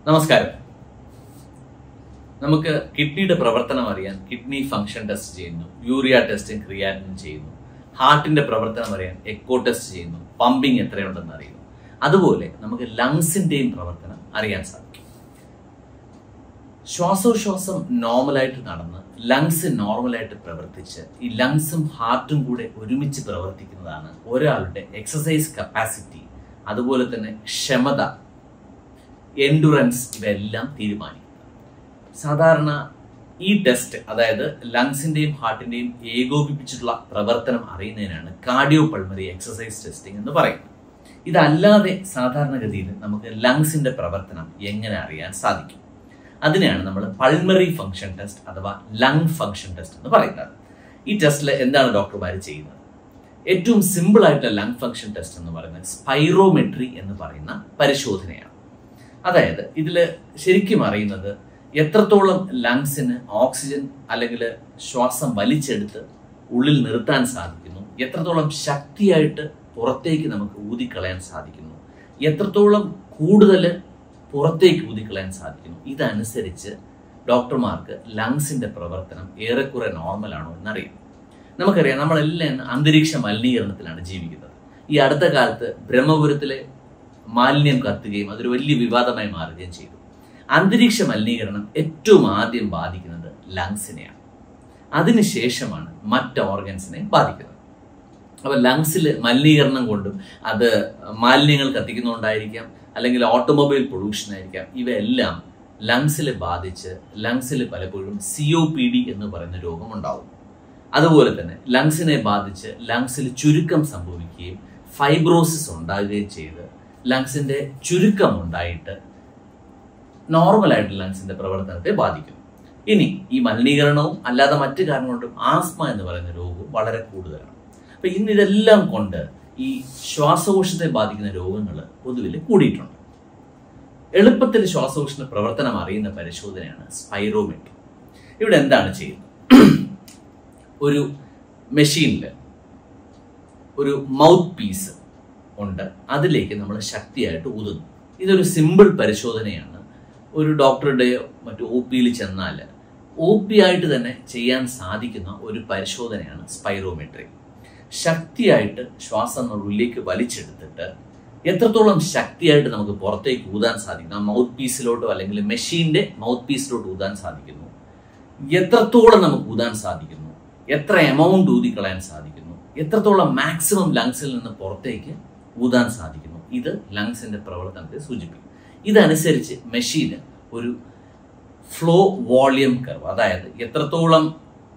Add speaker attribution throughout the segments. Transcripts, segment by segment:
Speaker 1: നമസ്കാരം നമുക്ക് കിഡ്നിയുടെ പ്രവർത്തനം അറിയാൻ കിഡ്നി ഫംഗ്ഷൻ ടെസ്റ്റ് ചെയ്യുന്നു യൂറിയ ടെസ്റ്റും ക്രിയാറ്റിനും ചെയ്യുന്നു ഹാർട്ടിന്റെ പ്രവർത്തനം അറിയാൻ എക്കോ ടെസ്റ്റ് ചെയ്യുന്നു പമ്പിങ് എത്രയുണ്ടെന്ന് അറിയുന്നു അതുപോലെ നമുക്ക് ലങ്സിന്റെയും പ്രവർത്തനം അറിയാൻ സാധിക്കും ശ്വാസോച്ഛ്വാസം നോർമലായിട്ട് നടന്ന് ലങ്സ് നോർമലായിട്ട് പ്രവർത്തിച്ച് ഈ ലങ്സും ഹാർട്ടും കൂടെ ഒരുമിച്ച് പ്രവർത്തിക്കുന്നതാണ് ഒരാളുടെ എക്സസൈസ് കപ്പാസിറ്റി അതുപോലെ തന്നെ ക്ഷമത എൻഡുറൻസ് ഇവയെല്ലാം തീരുമാനിക്കുന്നത് സാധാരണ ഈ ടെസ്റ്റ് അതായത് ലങ്സിന്റെയും ഹാർട്ടിന്റെയും ഏകോപിപ്പിച്ചിട്ടുള്ള പ്രവർത്തനം അറിയുന്നതിനാണ് കാർഡിയോ പൾമറി എക്സസൈസ് ടെസ്റ്റിംഗ് എന്ന് പറയുന്നത് ഇതല്ലാതെ സാധാരണഗതിയിൽ നമുക്ക് ലങ്സിന്റെ പ്രവർത്തനം എങ്ങനെ അറിയാൻ സാധിക്കും അതിനെയാണ് നമ്മൾ പൾമറി ഫംഗ്ഷൻ ടെസ്റ്റ് അഥവാ ലങ് ഫംഗ്ഷൻ ടെസ്റ്റ് എന്ന് പറയുന്നത് ഈ ടെസ്റ്റിൽ എന്താണ് ഡോക്ടർമാർ ചെയ്യുന്നത് ഏറ്റവും സിമ്പിൾ ആയിട്ടുള്ള ലങ് ഫംഗ്ഷൻ ടെസ്റ്റ് എന്ന് പറയുന്നത് സ്പൈറോമെട്രി എന്ന് പറയുന്ന പരിശോധനയാണ് അതായത് ഇതിൽ ശരിക്കും അറിയുന്നത് എത്രത്തോളം ലങ്സിന് ഓക്സിജൻ അല്ലെങ്കിൽ ശ്വാസം വലിച്ചെടുത്ത് ഉള്ളിൽ നിർത്താൻ സാധിക്കുന്നു എത്രത്തോളം ശക്തിയായിട്ട് പുറത്തേക്ക് നമുക്ക് ഊതിക്കളയാൻ സാധിക്കുന്നു എത്രത്തോളം കൂടുതൽ പുറത്തേക്ക് ഊതിക്കളയാൻ സാധിക്കുന്നു ഇതനുസരിച്ച് ഡോക്ടർമാർക്ക് ലങ്സിന്റെ പ്രവർത്തനം ഏറെക്കുറെ നോർമൽ ആണോ എന്നറിയാം നമുക്കറിയാം നമ്മളെല്ലാം അന്തരീക്ഷ മലിനീകരണത്തിലാണ് ജീവിക്കുന്നത് ഈ അടുത്ത കാലത്ത് ബ്രഹ്മപുരത്തിലെ മാലിന്യം കത്തുകയും അതൊരു വലിയ വിവാദമായി മാറുകയും ചെയ്തു അന്തരീക്ഷ മലിനീകരണം ഏറ്റവും ആദ്യം ബാധിക്കുന്നത് ലങ്സിനെയാണ് അതിനുശേഷമാണ് മറ്റ് ഓർഗൻസിനെ ബാധിക്കുന്നത് അപ്പൊ ലങ്സിൽ മലിനീകരണം കൊണ്ടും അത് മാലിന്യങ്ങൾ കത്തിക്കുന്നതുകൊണ്ടായിരിക്കാം അല്ലെങ്കിൽ ഓട്ടോമൊബൈൽ പൊള്യൂഷൻ ആയിരിക്കാം ഇവയെല്ലാം ലങ്സിൽ ബാധിച്ച് ലങ്സിൽ പലപ്പോഴും സി ഒ പി ഡി എന്ന് പറയുന്ന രോഗം ഉണ്ടാവും അതുപോലെ തന്നെ ലങ്സിനെ ബാധിച്ച് ലങ്സിൽ ചുരുക്കം സംഭവിക്കുകയും ഫൈബ്രോസിസ് ഉണ്ടാകുകയും ചെയ്ത് ലങ്സിന്റെ ചുരുക്കം ഉണ്ടായിട്ട് നോർമലായിട്ട് ലങ്സിന്റെ പ്രവർത്തനത്തെ ബാധിക്കും ഇനി ഈ മലിനീകരണവും അല്ലാതെ മറ്റു കാരണം കൊണ്ടും ആസ്മ എന്ന് പറയുന്ന രോഗവും വളരെ കൂടുതലാണ് അപ്പൊ ഇന്ന് ഇതെല്ലാം കൊണ്ട് ഈ ശ്വാസകോശത്തെ ബാധിക്കുന്ന രോഗങ്ങൾ പൊതുവിൽ കൂടിയിട്ടുണ്ട് എളുപ്പത്തിൽ ശ്വാസകോശത്തിന്റെ പ്രവർത്തനം അറിയുന്ന പരിശോധനയാണ് സ്പൈറോമെട്രി ഇവിടെ എന്താണ് ചെയ്യുന്നത് ഒരു മെഷീനിൽ ഒരു മൗത്ത് പീസ് ഉണ്ട് അതിലേക്ക് നമ്മൾ ശക്തിയായിട്ട് ഊതുന്നു ഇതൊരു സിമ്പിൾ പരിശോധനയാണ് ഒരു ഡോക്ടറുടെയോ മറ്റു ഒ പിയിൽ ചെന്നാൽ ഒ പി ആയിട്ട് തന്നെ ചെയ്യാൻ സാധിക്കുന്ന ഒരു പരിശോധനയാണ് സ്പൈറോമെട്രി ശക്തിയായിട്ട് ശ്വാസം ഉള്ളിലേക്ക് വലിച്ചെടുത്തിട്ട് എത്രത്തോളം ശക്തിയായിട്ട് നമുക്ക് പുറത്തേക്ക് ഊതാൻ സാധിക്കും ആ മൗത്ത് പീസിലോട്ടോ അല്ലെങ്കിൽ മെഷീന്റെ മൗത്ത് പീസിലോട്ട് ഊതാൻ സാധിക്കുന്നു എത്രത്തോളം നമുക്ക് ഊതാൻ സാധിക്കുന്നു എത്ര എമൗണ്ട് ഊതിക്കളയാൻ സാധിക്കുന്നു എത്രത്തോളം മാക്സിമം ലങ്സിൽ നിന്ന് പുറത്തേക്ക് ഊതാൻ സാധിക്കുന്നു ഇത് ലങ്സിന്റെ പ്രവർത്തനത്തെ സൂചിപ്പിക്കും ഇതനുസരിച്ച് മെഷീന് ഒരു ഫ്ലോ വോളിയം കർവ് അതായത് എത്രത്തോളം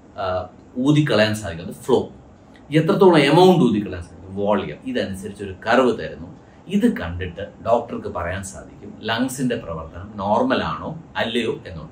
Speaker 1: ഊതിക്കളയാൻ സാധിക്കുന്നത് ഫ്ലോ എത്രത്തോളം എമൗണ്ട് ഊതിക്കളയാൻ സാധിക്കും വോളിയം ഇതനുസരിച്ച് ഒരു കർവ് തരുന്നു ഇത് കണ്ടിട്ട് ഡോക്ടർക്ക് പറയാൻ സാധിക്കും ലങ്സിന്റെ പ്രവർത്തനം നോർമൽ ആണോ അല്ലയോ എന്നുള്ളത്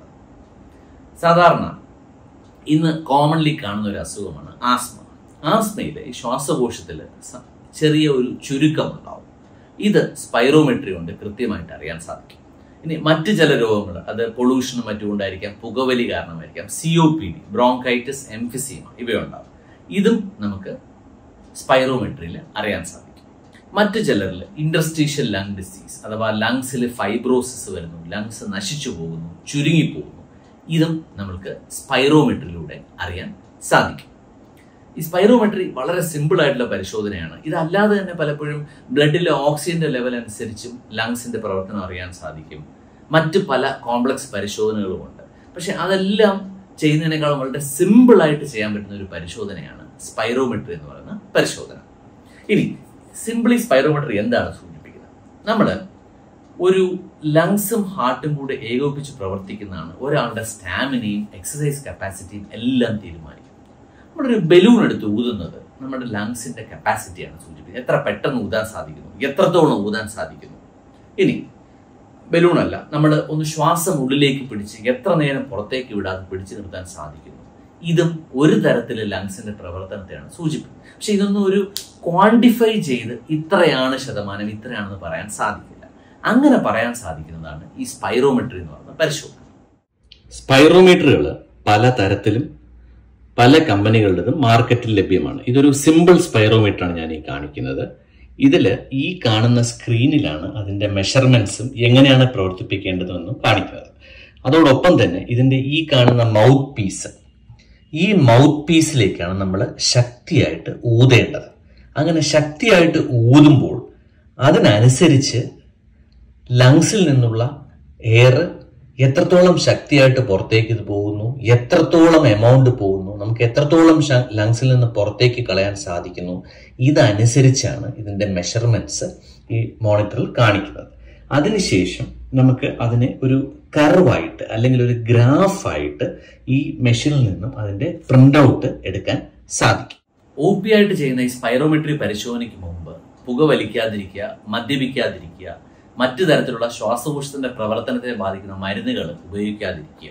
Speaker 1: സാധാരണ ഇന്ന് കോമൺലി കാണുന്ന ഒരു അസുഖമാണ് ആസ്മ ആസ്മയിലെ ശ്വാസകോശത്തിൽ ചെറിയ ഒരു ചുരുക്കം ഉണ്ടാവും ഇത് സ്പൈറോമെട്രി കൊണ്ട് കൃത്യമായിട്ട് അറിയാൻ സാധിക്കും ഇനി മറ്റ് ചില രോഗങ്ങൾ അത് പൊള്യൂഷനും മറ്റും കൊണ്ടായിരിക്കാം പുകവലി കാരണമായിരിക്കാം C O P D bronchitis emphysema ഇവയുണ്ടാവും ഇതും നമുക്ക് സ്പൈറോമെട്രിയിൽ അറിയാൻ സാധിക്കും മറ്റു ചിലരിൽ ഇൻഡസ്ട്രീഷ്യൽ ലങ് ഡിസീസ് അഥവാ ലങ്സിൽ ഫൈബ്രോസിസ് വരുന്നു ലങ്സ് നശിച്ചു പോകുന്നു ചുരുങ്ങിപ്പോകുന്നു ഇതും നമ്മൾക്ക് സ്പൈറോമെട്രിയിലൂടെ അറിയാൻ സാധിക്കും ഈ സ്പൈറോമെട്രി വളരെ സിമ്പിൾ ആയിട്ടുള്ള പരിശോധനയാണ് ഇതല്ലാതെ തന്നെ പലപ്പോഴും ബ്ലഡിലെ ഓക്സിജന്റെ ലെവൽ അനുസരിച്ചും ലങ്സിന്റെ പ്രവർത്തനം അറിയാൻ സാധിക്കും മറ്റ് പല കോംപ്ലക്സ് പരിശോധനകളുമുണ്ട് പക്ഷെ അതെല്ലാം ചെയ്യുന്നതിനേക്കാളും വളരെ സിമ്പിൾ ആയിട്ട് ചെയ്യാൻ പറ്റുന്ന ഒരു പരിശോധനയാണ് സ്പൈറോമെട്രി എന്ന് പറയുന്ന പരിശോധന ഇനി സിംപിളി സ്പൈറോമെട്രി എന്താണ് സൂചിപ്പിക്കുന്നത് നമ്മൾ ഒരു ലങ്സും ഹാർട്ടും കൂടെ ഏകോപിപ്പിച്ച് പ്രവർത്തിക്കുന്നതാണ് ഒരാളുടെ സ്റ്റാമിനയും എക്സസൈസ് കപ്പാസിറ്റിയും എല്ലാം തീരുമാനിക്കുന്നത് നമ്മളൊരു ബലൂൺ എടുത്ത് ഊതുന്നത് നമ്മുടെ ലങ്സിന്റെ കപ്പാസിറ്റിയാണ് സൂചിപ്പിക്കുന്നത് എത്ര പെട്ടെന്ന് ഊതാൻ സാധിക്കുന്നു എത്രത്തോളം ഊതാൻ സാധിക്കുന്നു ഇനി ബലൂൺ അല്ല നമ്മൾ ഒന്ന് ശ്വാസം ഉള്ളിലേക്ക് പിടിച്ച് എത്ര നേരം പുറത്തേക്ക് വിടാതെ പിടിച്ചു നിർത്താൻ സാധിക്കുന്നു ഇതും ഒരു തരത്തിൽ ലങ്സിന്റെ പ്രവർത്തനത്തെയാണ് സൂചിപ്പിക്കുന്നത് പക്ഷെ ഇതൊന്നും ഒരു ക്വാണ്ടിഫൈ ചെയ്ത് ഇത്രയാണ് ശതമാനം ഇത്രയാണെന്ന് പറയാൻ സാധിക്കില്ല അങ്ങനെ പറയാൻ സാധിക്കുന്നതാണ് ഈ സ്പൈറോമെട്രി എന്ന് പറയുന്ന പരിശോധന
Speaker 2: സ്പൈറോമീറ്ററുകൾ പല തരത്തിലും പല കമ്പനികളുടേതും മാർക്കറ്റിൽ ലഭ്യമാണ് ഇതൊരു സിമ്പിൾ സ്പൈറോമീറ്റർ ആണ് ഞാൻ ഈ കാണിക്കുന്നത് ഇതിൽ ഈ കാണുന്ന സ്ക്രീനിലാണ് അതിന്റെ മെഷർമെന്റ്സും എങ്ങനെയാണ് പ്രവർത്തിപ്പിക്കേണ്ടതെന്നും കാണിക്കുന്നത് അതോടൊപ്പം തന്നെ ഇതിന്റെ ഈ കാണുന്ന മൗത്ത് പീസ് ഈ മൗത്ത് പീസിലേക്കാണ് നമ്മൾ ശക്തിയായിട്ട് ഊതേണ്ടത് അങ്ങനെ ശക്തിയായിട്ട് ഊതുമ്പോൾ അതിനനുസരിച്ച് ലങ്സിൽ നിന്നുള്ള എയർ എത്രത്തോളം ശക്തിയായിട്ട് പുറത്തേക്ക് ഇത് പോകുന്നു എത്രത്തോളം എമൗണ്ട് പോകുന്നു നമുക്ക് എത്രത്തോളം ലങ്സിൽ നിന്ന് പുറത്തേക്ക് കളയാൻ സാധിക്കുന്നു ഇതനുസരിച്ചാണ് ഇതിന്റെ മെഷർമെന്റ്സ് ഈ മോണിറ്ററിൽ കാണിക്കുന്നത് അതിനുശേഷം നമുക്ക് അതിനെ ഒരു കർവായിട്ട് അല്ലെങ്കിൽ ഒരു ഗ്രാഫായിട്ട് ഈ മെഷീനിൽ നിന്നും അതിന്റെ പ്രിന്റ് ഔട്ട് എടുക്കാൻ സാധിക്കും
Speaker 1: ഒ പി ആയിട്ട് ചെയ്യുന്ന ഈ സ്പൈറോമെട്രി പരിശോധനയ്ക്ക് മുമ്പ് പുക വലിക്കാതിരിക്കുക മദ്യപിക്കാതിരിക്കുക മറ്റു തരത്തിലുള്ള ശ്വാസകോശത്തിന്റെ പ്രവർത്തനത്തെ ബാധിക്കുന്ന മരുന്നുകൾ ഉപയോഗിക്കാതിരിക്കുക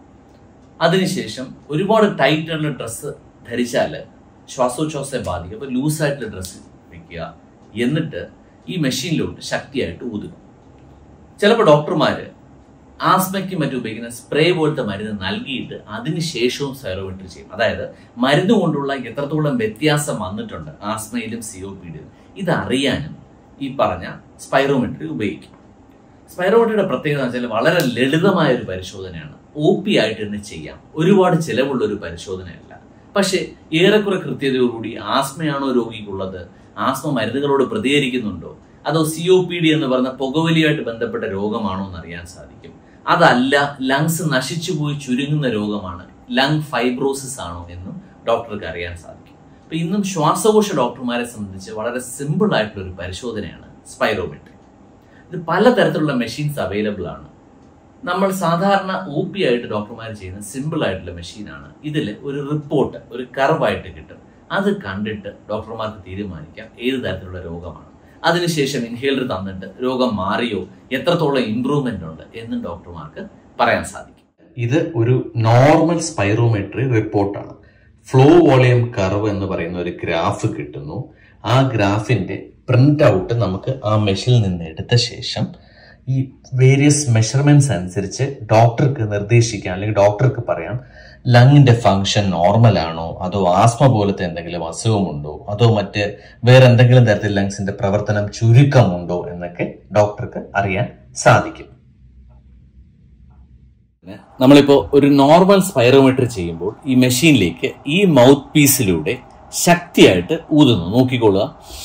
Speaker 1: അതിനുശേഷം ഒരുപാട് ടൈറ്റ് ആയിട്ടുള്ള ഡ്രസ്സ് ധരിച്ചാൽ ശ്വാസോച്ഛ്വാസത്തെ ബാധിക്കും അപ്പോൾ ലൂസായിട്ടുള്ള ഡ്രസ്സ് വെക്കുക എന്നിട്ട് ഈ മെഷീനിലോട്ട് ശക്തിയായിട്ട് ഊതുക ചിലപ്പോൾ ഡോക്ടർമാര് ആസ്മയ്ക്ക് മറ്റും ഉപയോഗിക്കുന്ന സ്പ്രേ പോലത്തെ മരുന്ന് നൽകിയിട്ട് അതിനുശേഷവും സൈറോമെട്രി ചെയ്യും അതായത് മരുന്ന് കൊണ്ടുള്ള എത്രത്തോളം വ്യത്യാസം വന്നിട്ടുണ്ട് ആസ്മയിലും സി ഒ പിയിലും ഇതറിയാനും ഈ പറഞ്ഞ സ്പൈറോമെട്രി ഉപയോഗിക്കും സ്പൈറോമെട്രിയുടെ പ്രത്യേകത എന്ന് വെച്ചാൽ വളരെ ലളിതമായ ഒരു പരിശോധനയാണ് ഒ പി ആയിട്ട് തന്നെ ചെയ്യാം ഒരുപാട് ചിലവുള്ള ഒരു പരിശോധനയല്ല പക്ഷേ ഏറെക്കുറെ കൃത്യതയോടുകൂടി ആസ്മയാണോ രോഗിക്കുള്ളത് ആസ്മ മരുന്നുകളോട് പ്രതികരിക്കുന്നുണ്ടോ അതോ സി ഒ പി ഡി എന്ന് പറഞ്ഞ പുകവലിയുമായിട്ട് ബന്ധപ്പെട്ട രോഗമാണോ എന്ന് അറിയാൻ സാധിക്കും അതല്ല ലങ്സ് നശിച്ചുപോയി ചുരുങ്ങുന്ന രോഗമാണ് ലങ് ഫൈബ്രോസിസ് ആണോ എന്നും ഡോക്ടർക്ക് അറിയാൻ സാധിക്കും അപ്പൊ ഇന്നും ശ്വാസകോശ ഡോക്ടർമാരെ സംബന്ധിച്ച് വളരെ സിമ്പിൾ ആയിട്ടുള്ള ഒരു പരിശോധനയാണ് സ്പൈറോമെട്രി ഇത് പലതരത്തിലുള്ള മെഷീൻസ് അവൈലബിൾ ആണ് നമ്മൾ സാധാരണ ഒ പി ആയിട്ട് ഡോക്ടർമാർ ചെയ്യുന്ന സിമ്പിൾ ആയിട്ടുള്ള മെഷീനാണ് ഇതിൽ ഒരു റിപ്പോർട്ട് ഒരു കർവായിട്ട് കിട്ടും അത് കണ്ടിട്ട് ഡോക്ടർമാർക്ക് തീരുമാനിക്കാം ഏത് തരത്തിലുള്ള രോഗമാണ് അതിനുശേഷം ഇൻഹേലർ തന്നിട്ട് രോഗം മാറിയോ എത്രത്തോളം ഇമ്പ്രൂവ്മെന്റ് ഉണ്ട് എന്നും ഡോക്ടർമാർക്ക് പറയാൻ സാധിക്കും
Speaker 2: ഇത് ഒരു നോർമൽ സ്പൈറോമെട്രി റിപ്പോർട്ടാണ് ഫ്ലോ വോളിയം കർവ് എന്ന് പറയുന്ന ഒരു ഗ്രാഫ് കിട്ടുന്നു ആ ഗ്രാഫിന്റെ പ്രിന്റ് ഔട്ട് നമുക്ക് ആ മെഷീനിൽ നിന്ന് എടുത്ത ശേഷം ഈ വേരിയസ് മെഷർമെന്റ്സ് അനുസരിച്ച് ഡോക്ടർക്ക് നിർദ്ദേശിക്കാം അല്ലെങ്കിൽ ഡോക്ടർക്ക് പറയാം ലങ്ങിന്റെ ഫങ്ഷൻ നോർമൽ ആണോ അതോ ആസ്മ പോലത്തെ എന്തെങ്കിലും അസുഖമുണ്ടോ അതോ മറ്റ് വേറെ എന്തെങ്കിലും തരത്തിൽ ലങ്സിന്റെ പ്രവർത്തനം ചുരുക്കമുണ്ടോ എന്നൊക്കെ ഡോക്ടർക്ക് അറിയാൻ സാധിക്കും
Speaker 1: നമ്മളിപ്പോ ഒരു നോർമൽ സ്പൈറോമെട്രി ചെയ്യുമ്പോൾ ഈ മെഷീനിലേക്ക് ഈ മൗത്ത് പീസിലൂടെ ശക്തിയായിട്ട് ഊതുന്നു നോക്കിക്കൊള്ളുക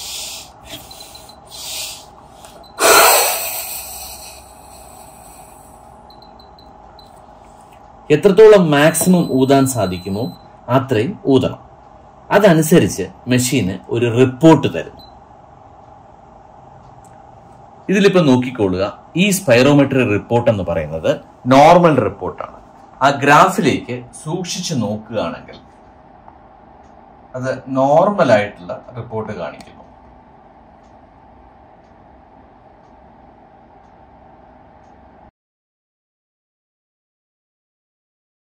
Speaker 1: എത്രത്തോളം മാക്സിമം ഊതാൻ സാധിക്കുമോ അത്രയും ഊതണം അതനുസരിച്ച് മെഷീന് ഒരു റിപ്പോർട്ട് തരുന്നു ഇതിലിപ്പോ നോക്കിക്കൊള്ളുക ഈ സ്പൈറോമെട്രി റിപ്പോർട്ട് എന്ന് പറയുന്നത് നോർമൽ റിപ്പോർട്ടാണ് ആ ഗ്രാഫിലേക്ക് സൂക്ഷിച്ചു നോക്കുകയാണെങ്കിൽ അത് നോർമൽ ആയിട്ടുള്ള റിപ്പോർട്ട് കാണിക്കും